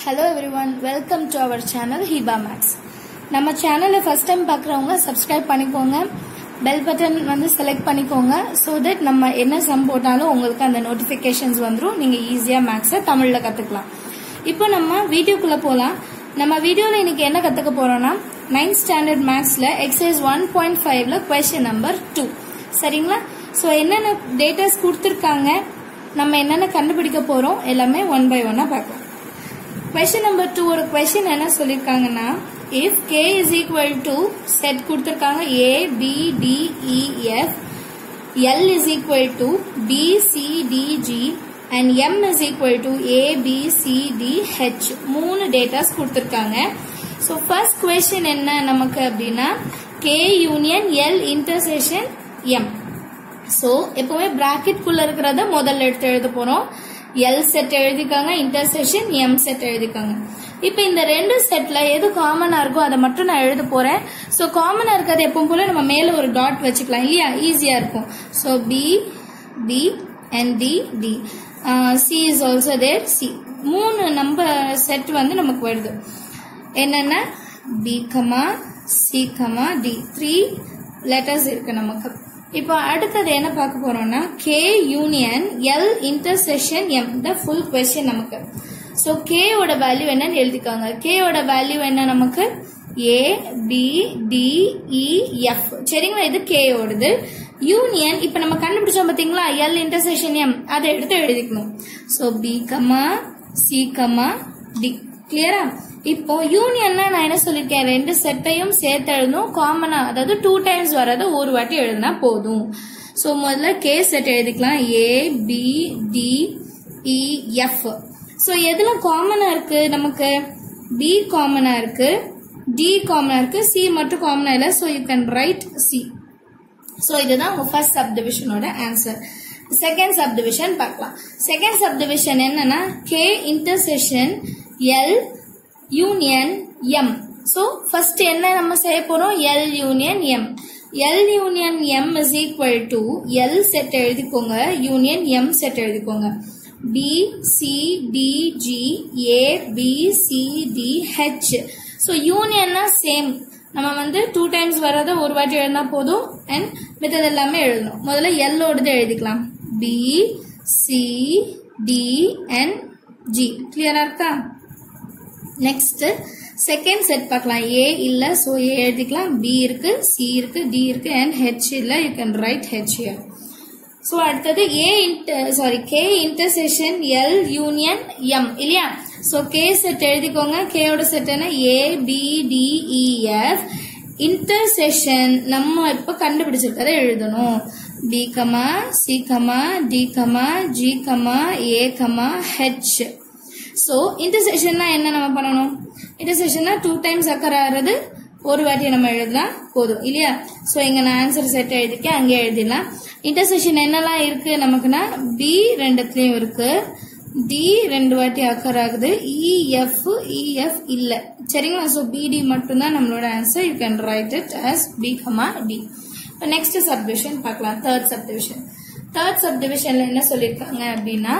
Hello everyone welcome to our channel Hiba maths நம்ம சேனலை first time பார்க்குறவங்க subscribe பண்ணிக்கோங்க பெல் பட்டன் வந்து செலக்ட் பண்ணிக்கோங்க ஸோ தட் நம்ம என்ன சம் போட்டாலும் உங்களுக்கு அந்த நோட்டிஃபிகேஷன்ஸ் வந்துடும் நீங்கள் ஈஸியாக மேக்ஸை தமிழில் கற்றுக்கலாம் இப்போ நம்ம வீடியோக்குள்ளே போகலாம் நம்ம வீடியோவில் இன்னைக்கு என்ன கற்றுக்க போகிறோம்னா நைன்த் ஸ்டாண்டர்ட் மேக்ஸில் எக்ஸசைஸ் ஒன் பாயிண்ட் ஃபைவ்ல கொஸ்டின் நம்பர் டூ சரிங்களா ஸோ என்னென்ன டேட்டாஸ் கொடுத்துருக்காங்க நம்ம என்னென்ன கண்டுபிடிக்க போகிறோம் எல்லாமே ஒன் பை ஒன்னாக பார்க்கலாம் கொஸ்டின் நம்பர் டூ ஒரு கொஸ்டின் என்ன சொல்லியிருக்காங்கன்னா if K is equal to set கொடுத்துருக்காங்க A B D E F L is equal to B C D G and M is equal to A B C D H மூணு datas கொடுத்துருக்காங்க so first question என்ன நமக்கு அப்படின்னா K union L intersection M so எப்பவுமே bracket குள்ள இருக்கிறத முதல்ல எடுத்து எழுத போறோம் எல் செட் எழுதிக்காங்க இன்டர்செக்ஷன் எம் செட் எழுதிக்காங்க இப்போ இந்த ரெண்டு செட்ல எது காமனா இருக்கோ அதை மட்டும் நான் எழுத போறேன் ஸோ காமனா இருக்கிறது எப்பவும் போல நம்ம மேல ஒரு டாட் வச்சுக்கலாம் இல்லையா ஈஸியா இருக்கும் so B B and D D C is also there C மூணு நம்பர் செட் வந்து நமக்கு வருது என்னென்ன B comma C comma D three letters இருக்கு நமக்கு இப்போ அடுத்தது என்ன பார்க்க போறோம்னா K union L intersection M the full question நமக்கு ஸோ கேயோட வேல்யூ என்னன்னு எழுதிக்காங்க கேயோட வேல்யூ என்ன நமக்கு A B D E F சரிங்களா இது கேயோடது யூனியன் இப்போ நம்ம கண்டுபிடிச்சோம் பார்த்தீங்களா எல் இன்டர்செக்ஷன் எம் அதை எடுத்து எழுதிக்கணும் so B comma C comma D கிளியரா இப்போ யூனியன்னா நான் என்ன சொல்லியிருக்கேன் ரெண்டு செட்டையும் சேர்த்து எழுதணும் காமனா அதாவது டூ டைம்ஸ் வரத ஒரு வாட்டி எழுதினா போதும் ஸோ முதல்ல கே செட் எழுதிக்கலாம் A B D E F so எதுல காமனா இருக்கு நமக்கு பி காமனா இருக்கு டி காமனா இருக்கு சி மட்டும் காமனா இல்லை so you can write C so இதுதான் உங்க ஃபர்ஸ்ட் சப் டிவிஷனோட ஆன்சர் செகண்ட் சப் டிவிஷன் பார்க்கலாம் செகண்ட் சப் டிவிஷன் என்னன்னா K intersection L union M so first என்ன நம்ம செய்ய போறோம் L union M L union M is equal to L set எழுதிக்கோங்க யூனியன் எம் செட் எழுதிக்கோங்க B C D G A B C D H so யூனியன்னா same நம்ம வந்து two times வர்றத ஒரு வாட்டி எழுதினா போதும் அண்ட் மித்தது எல்லாமே எழுதணும் முதல்ல எல்லோடது எழுதிக்கலாம் B C D and G கிளியரா இருக்கா நெக்ஸ்ட் செகண்ட் செட் பார்க்கலாம் ஏ இல்ல ஸோ ஏ எழுதிக்கலாம் பி இருக்கு சி இருக்கு டி இருக்கு அண்ட் ஹெச் இல்ல you can write H here so அடுத்தது A inter sorry K intersection L union M இல்லையா ஸோ கே செட் எழுதிக்கோங்க கேயோட செட் என்ன A B D E F intersection நம்ம இப்போ கண்டுபிடிச்சிருக்கதை எழுதணும் B comma C comma D comma G comma A comma H so இன்டர்செக்ஷன்னா என்ன நம்ம பண்ணணும் இன்டர்செக்ஷன்னா டூ டைம்ஸ் அக்கர் ஆகிறது ஒரு வாட்டி நம்ம எழுதலாம் போதும் இல்லையா ஸோ இங்க நான் ஆன்சர் செட் எழுதிக்கேன் அங்கே எழுதிடலாம் இன்டர்செக்ஷன் என்னெல்லாம் இருக்கு நமக்குன்னா பி ரெண்டுத்துலயும் இருக்கு டி ரெண்டு வாட்டி அக்கர் ஆகுது இஎஃப் இஎஃப் இல்ல சரிங்களா ஸோ பிடி மட்டும்தான் நம்மளோட answer you can write it as B comma D இப்போ நெக்ஸ்ட் சப்டிவிஷன் பார்க்கலாம் தேர்ட் சப்டிவிஷன் தேர்ட் சப்டிவிஷன்ல என்ன சொல்லியிருக்காங்க அப்படின்னா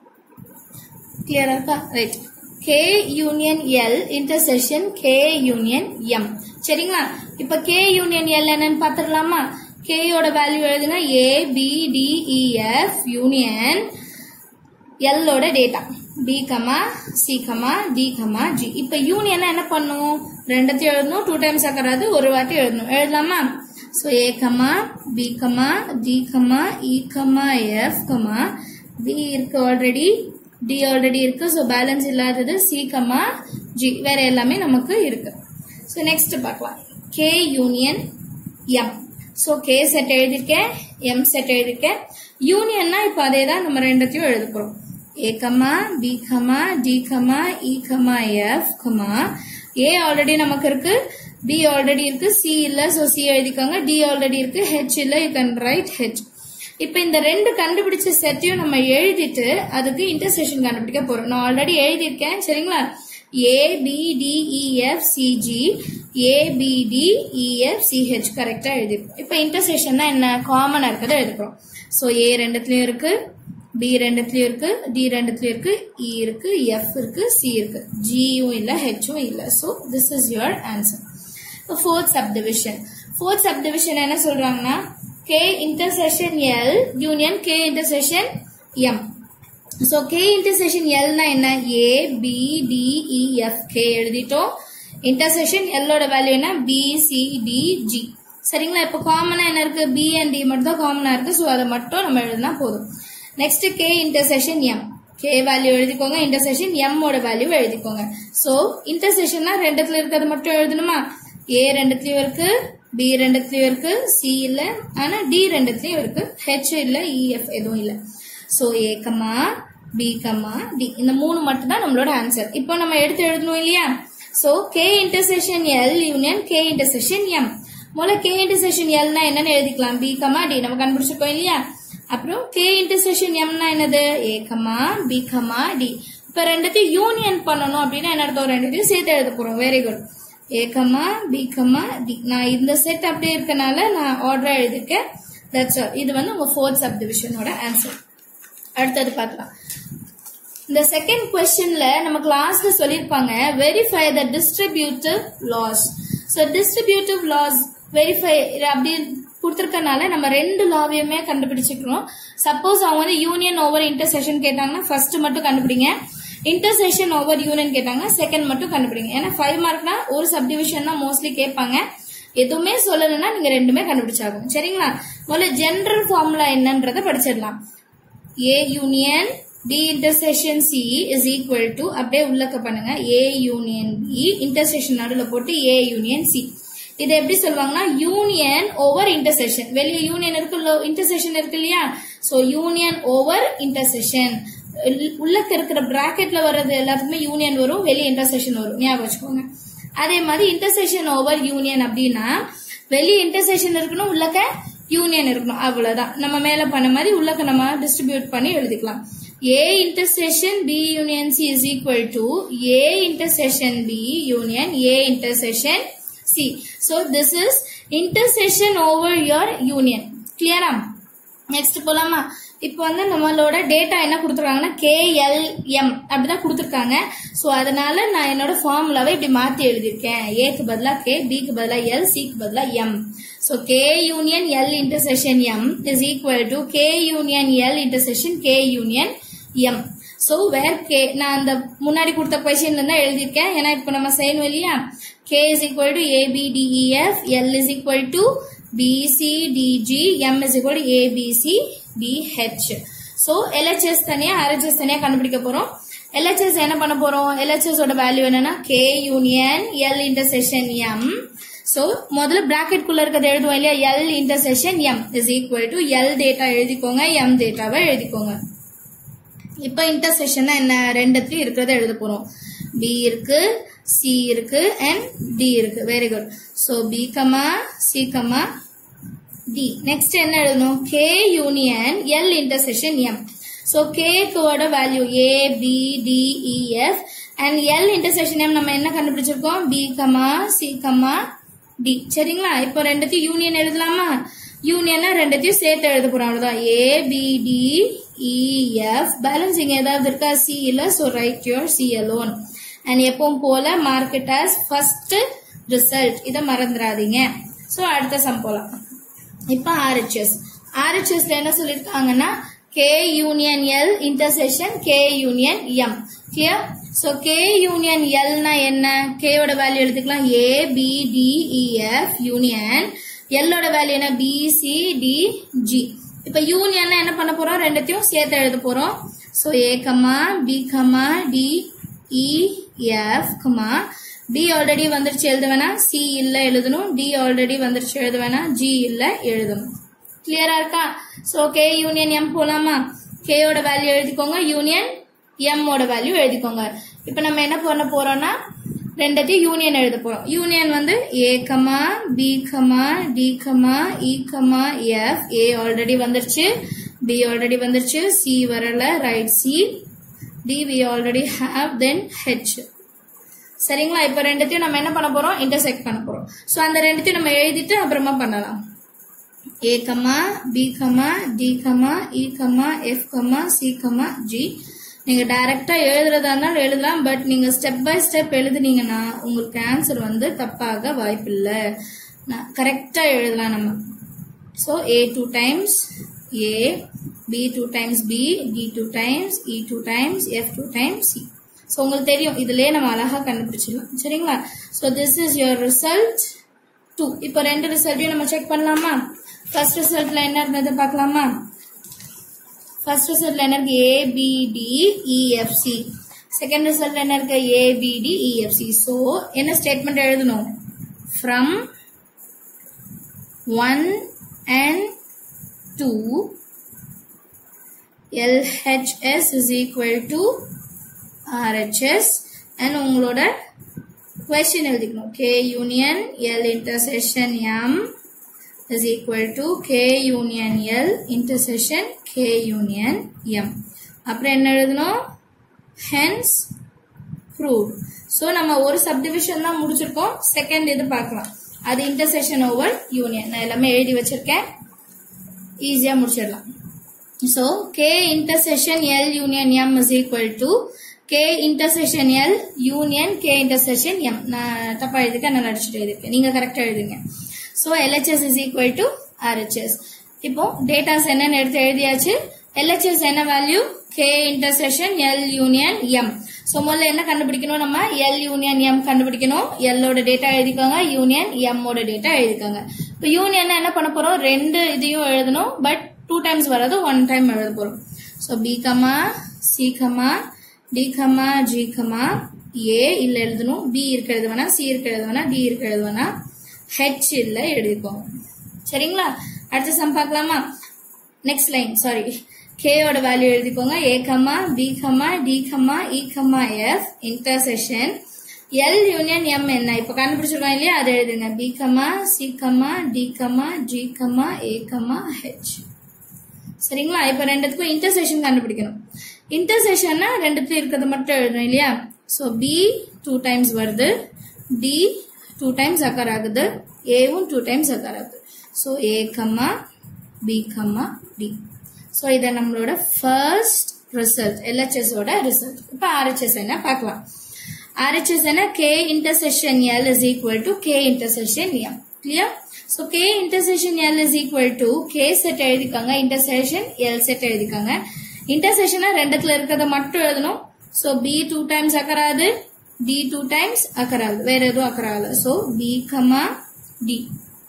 கிளியரா இருக்கா right K union L intersection K union M சரிங்களா இப்ப கே யூனியன் எல் என்னன்னு பாத்துடலாமா கேயோட வேல்யூ எழுதுனா A B D E F union எல்லோட data B comma C comma D comma G இப்ப யூனியன் என்ன பண்ணும் ரெண்டத்தையும் எழுதணும் டூ டைம்ஸ் ஆக்கறாது ஒரு வாட்டி எழுதணும் எழுதலாமா so A comma B comma D comma E comma F comma B இருக்கு ஆல்ரெடி டி ஆல்ரெடி இருக்கு ஸோ பேலன்ஸ் இல்லாதது சி கமா ஜி வேற எல்லாமே நமக்கு இருக்கு ஸோ நெக்ஸ்ட் பார்க்கலாம் K union M so K set எழுதியிருக்கேன் எம் செட் எழுதியிருக்கேன் யூனியன்னா இப்போ அதே தான் நம்ம ரெண்டத்தையும் எழுத போகிறோம் A comma B comma D comma E comma F comma A already நமக்கு இருக்கு பி ஆல்ரெடி இருக்கு சி இல்ல ஸோ சி எழுதிக்கோங்க டி ஆல்ரெடி இருக்கு ஹெச் இல்ல யூ கேன் ரைட் ஹெச் இப்போ இந்த ரெண்டு கண்டுபிடிச்ச செட்டையும் நம்ம எழுதிட்டு அதுக்கு இன்டர்செக்ஷன் கண்டுபிடிக்க போறோம் நான் ஆல்ரெடி எழுதியிருக்கேன் சரிங்களா A B D E F C G A B D E F C H கரெக்டா எழுதிருக்கோம் இப்போ இன்டர்செக்ஷன்னா என்ன காமனா இருக்கிறத எழுதுறோம் ஸோ ஏ ரெண்டுத்துலயும் இருக்கு பி ரெண்டுத்துலயும் இருக்கு டி ரெண்டுத்துலயும் இருக்கு இ இருக்கு எஃப் இருக்கு சி இருக்கு ஜியும் இல்ல ஹெச்சும் இல்ல so this is your answer fourth subdivision fourth subdivision என்ன சொல்றாங்கன்னா K intersection L union K intersection M so K intersection எல்னா என்ன A B D E F K எழுதிட்டோம் இன்டர்செஷன் எல்லோட வேல்யூ என்ன பி சி டி ஜி சரிங்களா இப்போ காமனா என்ன இருக்கு பி அண்ட் டி மட்டும் தான் காமனா இருக்கு ஸோ அதை மட்டும் நம்ம எழுதினா போதும் next K intersection M K value எழுதிக்கோங்க இன்டர்செஷன் எம் ஓட வேல்யூ எழுதிக்கோங்க ஸோ இன்டர்செஷன்னா ரெண்டுத்துல இருக்கிறது மட்டும் எழுதணுமா ஏ ரெண்டுத்துலயும் இருக்கு பி ரெண்டுத்துலயும் இருக்கு சி இல்ல ஆனா டி ரெண்டுத்துலயும் இருக்கு ஹெச் இல்ல இஎஃப் எதுவும் இல்ல so A comma B comma D இந்த மூணு மட்டும் தான் நம்மளோட ஆன்சர் இப்போ நம்ம எடுத்து எழுதணும் இல்லையா so K intersection L union K intersection M முதல்ல கே இன்டர்செஷன் எல்னா என்னன்னு எழுதிக்கலாம் பி கமா டி நம்ம கண்டுபிடிச்சிருக்கோம் இல்லையா அப்புறம் கே இன்டர்செஷன் எம்னா என்னது A comma B comma D இப்ப ரெண்டுத்தையும் யூனியன் பண்ணணும் அப்படின்னா என்ன அர்த்தம் ரெண்டுத்தையும் சேர்த்து எழுத போறோம் very good A comma B comma D நான் இந்த செட் அப்படியே இருக்கனால நான் ஆர்டரா எழுதிருக்கேன் தட்ஸ் ஆல் இது வந்து உங்க ஃபோர்த் சப் டிவிஷனோட ஆன்சர் அடுத்தது பார்க்கலாம் இந்த செகண்ட் கொஸ்டின்ல நம்ம கிளாஸ்ல சொல்லிருப்பாங்க verify the distributive laws so distributive laws verify அப்படி கொடுத்துருக்கனால நம்ம ரெண்டு லாவையுமே கண்டுபிடிச்சிக்கிறோம் சப்போஸ் அவங்க வந்து யூனியன் ஓவர் இன்டர்செஷன் கேட்டாங்கன்னா ஃபர்ஸ்ட் மட்டும் கண்டுபிடிங்க இன்டர்செஷன் ஓவர் யூனியன் கேட்டாங்கன்னா செகண்ட் மட்டும் கண்டுபிடிங்க ஏன்னா ஃபைவ் மார்க்னா ஒரு சப்டிவிஷன் தான் மோஸ்ட்லி கேட்பாங்க எதுவுமே சொல்லலைன்னா நீங்க ரெண்டுமே கண்டுபிடிச்சாகும் சரிங்களா முதல்ல ஜெனரல் ஃபார்முலா என்னன்றதை படிச்சிடலாம் A union D intersection C is equal to அப்படியே உள்ளக்க பண்ணுங்க ஏ யூனியன் பி இன்டர்செக்ஷன் நடுவில் போட்டு ஏ யூனியன் சி இது எப்படி சொல்லுவாங்கன்னா யூனியன் ஓவர் இன்டர்செக்ஷன் வெளியே யூனியன் இருக்கு இன்டர்செக்ஷன் இருக்கு இல்லையா சோ யூனியன் ஓவர் இன்டர்செக்ஷன் உள்ளக்க இருக்கிற பிராக்கெட்ல வர்றது எல்லாத்துக்குமே யூனியன் வரும் வெளியே இன்டர்செக்ஷன் வரும் ஞாபகம் வச்சுக்கோங்க அதே மாதிரி இன்டர்செக்ஷன் ஓவர் யூனியன் அப்படின்னா வெளியே இன்டர்செக்ஷன் இருக்கணும் உள்ளக்க யூனியன் இருக்கணும் அவ்வளவுதான் நம்ம மேல பண்ண மாதிரி உள்ளக்க நம்ம டிஸ்ட்ரிபியூட் பண்ணி எழுதிக்கலாம் A intersection B union C is equal to A intersection B union A intersection C. So this is intersection over your union. Clear? Next போலாமா இப்போ வந்து நம்மளோட டேட்டா என்ன கொடுத்துருக்காங்கன்னா கேஎல்எம் அப்படிதான் கொடுத்துருக்காங்க ஸோ அதனால நான் என்னோட ஃபார்முலாவை இப்படி மாத்தி எழுதியிருக்கேன் ஏக்கு பதிலாக கே பிக்கு பதிலாக எல் சிக்கு பதிலாக M so K union L intersection M is equal to K union L intersection K union M so where K நான் அந்த முன்னாடி கொடுத்த கொஸ்டின்ல தான் எழுதியிருக்கேன் ஏன்னா இப்போ நம்ம செய்யணும் இல்லையா K is equal to ABDEF L is equal to BCDG M is equal to ABC DH so LHS தனியா ஆர்ஹெச்எஸ் தனியா கண்டுபிடிக்க போறோம் எல்ஹெச்எஸ் என்ன பண்ண போறோம் எல்ஹெச்எஸ் ஓட வேல்யூ என்னன்னா K union L intersection M so முதல்ல பிராக்கெட் குள்ள இருக்கிறத எழுதுவோம் இல்லையா L intersection M is equal to L data எழுதிக்கோங்க எம் டேட்டாவை எழுதிக்கோங்க இப்ப இன்டர்செக்ஷன் என்ன ரெண்டுத்துலயும் இருக்கிறத எழுத போறோம் பி இருக்கு சி இருக்கு அண்ட் டி இருக்கு very good so B comma C comma D next என்ன எழுதணும் K union L intersection M so கேக்கோட value A B D E F and L intersection M நம்ம என்ன கண்டுபிடிச்சிருக்கோம் B comma C comma D சரிங்களா இப்போ ரெண்டுத்தையும் யூனியன் எழுதலாமா யூனியனா ரெண்டுத்தையும் சேர்த்து எழுத போறோம் அவ்வளவுதான் A B D EF balance இங்க ஏதாவது இருக்கா சி இல்ல so right your C alone and எப்பவும் போல மார்க்கெட் ஆஸ் ஃபர்ஸ்ட் ரிசல்ட் இதை மறந்துடாதீங்க ஸோ அடுத்த சம் போலாம் இப்போ ஆர்ஹெச்எஸ் ஆர்ஹெச்எஸ்ல என்ன சொல்லியிருக்காங்கன்னா K union L intersection K union M clear so K union எல்னா என்ன கேயோட வேல்யூ எடுத்துக்கலாம் A B D EF union எல்லோட வேல்யூ என்ன பி சி டி ஜி இப்போ யூனியன் என்ன பண்ண போறோம் ரெண்டுத்தையும் சேர்த்து எழுத போறோம் so A comma B comma D E F comma B already வந்துருச்சு எழுத வேணாம் சி இல்ல எழுதணும் டி ஆல்ரெடி வந்துருச்சு எழுத வேணாம் ஜி இல்ல எழுதணும் கிளியரா இருக்கா சோ கே யூனியன் எம் போலாமா கேயோட வேல்யூ எழுதிக்கோங்க யூனியன் எம் ஓட வேல்யூ எழுதிக்கோங்க இப்போ நம்ம என்ன பண்ண போறோம்னா ரெண்டத்தையும் யூனியன் எழுத போறோம் யூனியன் வந்து A comma B comma D comma E comma F A already வந்துருச்சு பி ஆல்ரெடி வந்துருச்சு சி வரல right C D we already have then H சரிங்களா இப்போ ரெண்டுத்தையும் நம்ம என்ன பண்ண போறோம் இன்டர்செக்ட் பண்ண போறோம் ஸோ அந்த ரெண்டுத்தையும் நம்ம எழுதிட்டு அப்புறமா பண்ணலாம் A comma B comma D comma E comma F comma C comma G நீங்க டைரக்டா எழுதுறதா இருந்தாலும் எழுதலாம் பட் நீங்க ஸ்டெப் பை ஸ்டெப் எழுதுனீங்கன்னா உங்களுக்கு ஆன்சர் வந்து தப்பாக வாய்ப்பில்லை கரெக்டா எழுதலாம் நம்ம so A two times A B two times B D two times E two times F two times C so உங்களுக்கு தெரியும் இதுலயே நம்ம அழகா கண்டுபிடிச்சிடலாம் சரிங்களா so this is your result two இப்போ ரெண்டு ரிசல்ட்டையும் நம்ம செக் பண்ணலாமா ஃபர்ஸ்ட் ரிசல்ட்ல என்ன இருந்தது பார்க்கலாமா ஃபர்ஸ்ட் ரிசல்ட்ல என்ன இருக்கு ஏபிடி இஎஃப்சி செகண்ட் ரிசல்ட்ல என்ன இருக்கு ஏபிடி இஎஃப்சி ஸோ என்ன ஸ்டேட்மெண்ட் எழுதணும் from one and two LHS is equal to RHS and உங்களோட question எழுதிக்கணும் K union L intersection M is equal to K union L intersection K union M அப்புறம் என்ன எழுதணும் hence proved ஸோ நம்ம ஒரு subdivision தான் முடிச்சிருக்கோம் செகண்ட் இது பார்க்கலாம் அது இன்டர்செக்ஷன் ஓவர் யூனியன் நான் எல்லாமே எழுதி வச்சிருக்கேன் ஈஸியா முடிச்சிடலாம் So K intersection L union M is equal to K intersection L union K intersection M. நான் தப்பா எழுதிக்க நான் அடிச்சுட்டு எழுதிருக்கேன் நீங்க கரெக்டா எழுதுங்க So LHS is equal to RHS. இப்போ டேட்டாஸ் என்னன்னு எடுத்து எழுதியாச்சு LHS என்ன value K intersection L union M. So முதல்ல என்ன கண்டுபிடிக்கணும் நம்ம L union M கண்டுபிடிக்கணும் L ஓட டேட்டா எழுதிக்கோங்க யூனியன் M ஓட டேட்டா எழுதிக்கோங்க இப்போ யூனியன் என்ன பண்ண போறோம் ரெண்டு இதையும் எழுதணும் பட் டூ டைம்ஸ் வராது ஒன் டைம் எழுத போறோம் so B comma C comma D comma G comma A இல்ல எழுதணும் பி இருக்கிறது வேணா சி இருக்கிறது வேணா டி இருக்கிறது வேணா ஹெச் இல்ல எழுதிக்கோங்க சரிங்களா அடுத்த சம் பார்க்கலாமா நெக்ஸ்ட் லைன் சாரி கேயோட வேல்யூ எழுதிக்கோங்க A comma B comma D comma E comma F intersection L union M என்ன இப்ப கண்டுபிடிச்சிருக்கோம் இல்லையா அதை எழுதுங்க B comma C comma D comma G comma A comma H சரிங்களா இப்ப ரெண்டுத்துக்கும் இன்டர்செக்ஷன் கண்டுபிடிக்கணும் இன்டர்செக்ஷன்னா ரெண்டுத்துலயும் இருக்கிறது மட்டும் எழுதணும் இல்லையா ஸோ பி டூ டைம்ஸ் வருது டி டூ டைம்ஸ் அக்கர் ஆகுது ஏவும் டூ டைம்ஸ் அக்கர் ஆகுது so A comma B comma D so இதை நம்மளோட ஃபர்ஸ்ட் ரிசல்ட் எல்ஹெச்எஸ் ஓட ரிசல்ட் இப்போ ஆர்ஹெச்எஸ் என்ன பார்க்கலாம் ஆர்ஹெச்எஸ் என்ன K intersection L is equal to K intersection M clear so K intersection L is equal to K set எழுதிக்காங்க intersection L set எழுதிக்காங்க இன்டர்செக்ஷனா ரெண்டுத்துல இருக்கிறத மட்டும் எழுதணும் ஸோ பி டூ டைம்ஸ் அக்கராது டி டூ டைம்ஸ் அக்கராது வேற எதுவும் அக்கராது so B comma D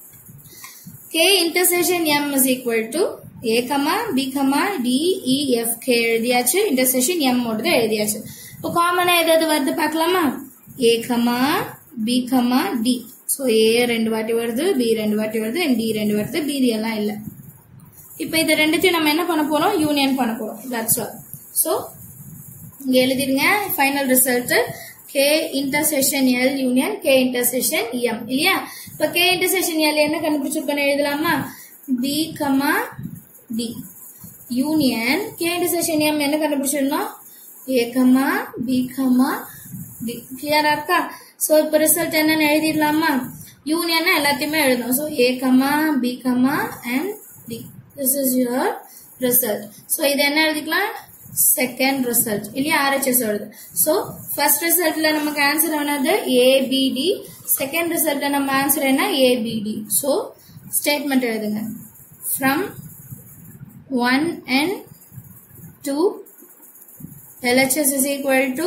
K intersection M is equal to A comma B comma D E F K எழுதியாச்சு இன்டர்செக்ஷன் எம் ஓடுது எழுதியாச்சு இப்போ காமனா எதாவது வருது பார்க்கலாமா A comma B comma D so A ரெண்டு வாட்டி வருது பி ரெண்டு வாட்டி வருது டி ரெண்டு வருது பிடி எல்லாம் இல்லை இப்போ இது ரெண்டுத்தையும் நம்ம என்ன பண்ண போறோம் யூனியன் பண்ண போறோம் தட்ஸ் ஆல் ஸோ இங்க எழுதிருங்க final result K intersection L union K intersection M இல்லையா இப்போ கே இன்டர்செக்ஷன் எல் என்ன கண்டுபிடிச்சிருக்கோன்னு எழுதலாமா B comma D union K intersection M என்ன கண்டுபிடிச்சிருந்தோம் A comma B comma D கிளியரா இருக்கா ஸோ இப்போ ரிசல்ட் என்னன்னு எழுதிடலாமா யூனியன்னா எல்லாத்தையுமே எழுதணும் so A comma B comma and D this is your result so இது என்ன எழுதிக்கலாம் செகண்ட் ரிசல்ட் இல்லையா ஆர்ஹெச்எஸ் வருது ஸோ ஃபர்ஸ்ட் ரிசல்ட்ல நமக்கு ஆன்சர் ஆனது ஏபிடி செகண்ட் ரிசல்ட்ல நம்ம ஆன்சர் என்ன ஏபிடி ஸோ ஸ்டேட்மெண்ட் எழுதுங்க from one and two LHS is equal to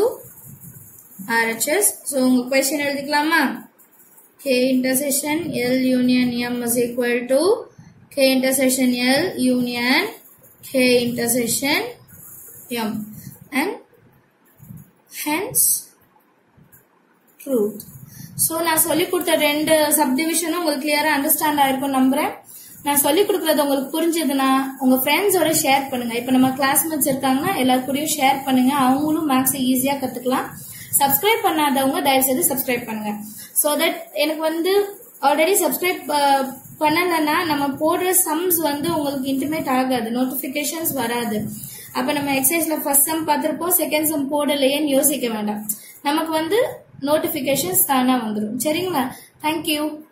RHS. So, உங்க question எழுதிக்கலாமா K intersection L union M is equal to K intersection L union K intersection M and hence truth. So நான் சொல்லி கொடுத்த ரெண்டு சப்டிவிஷனும் உங்களுக்கு கிளியரா understand ஆயிருக்கும் நம்புறேன் நான் சொல்லி கொடுக்கறது உங்களுக்கு புரிஞ்சதுன்னா உங்க ஃப்ரெண்ட்ஸோட ஷேர் பண்ணுங்க இப்ப நம்ம கிளாஸ்மேட்ஸ் இருக்காங்கன்னா எல்லாரு கூடயும் ஷேர் பண்ணுங்க அவங்களும் மேக்ஸ் ஈஸியா கத்துக்கலாம் சப்ஸ்கிரைப் பண்ணாதவங்க தயவு செய்து சப்ஸ்கிரைப் பண்ணுங்க ஸோ தட் எனக்கு வந்து ஆல்ரெடி சப்ஸ்கிரைப் பண்ணலைன்னா நம்ம போடுற சம்ஸ் வந்து உங்களுக்கு இன்டிமேட் ஆகாது நோட்டிபிகேஷன்ஸ் வராது அப்ப நம்ம எக்ஸசைஸ்ல ஃபர்ஸ்ட் சம் பார்த்திருப்போம் செகண்ட் சம் போடலையேன்னு யோசிக்க வேண்டாம் நமக்கு வந்து நோட்டிபிகேஷன்ஸ் தானா வந்துடும் சரிங்களா தேங்க்யூ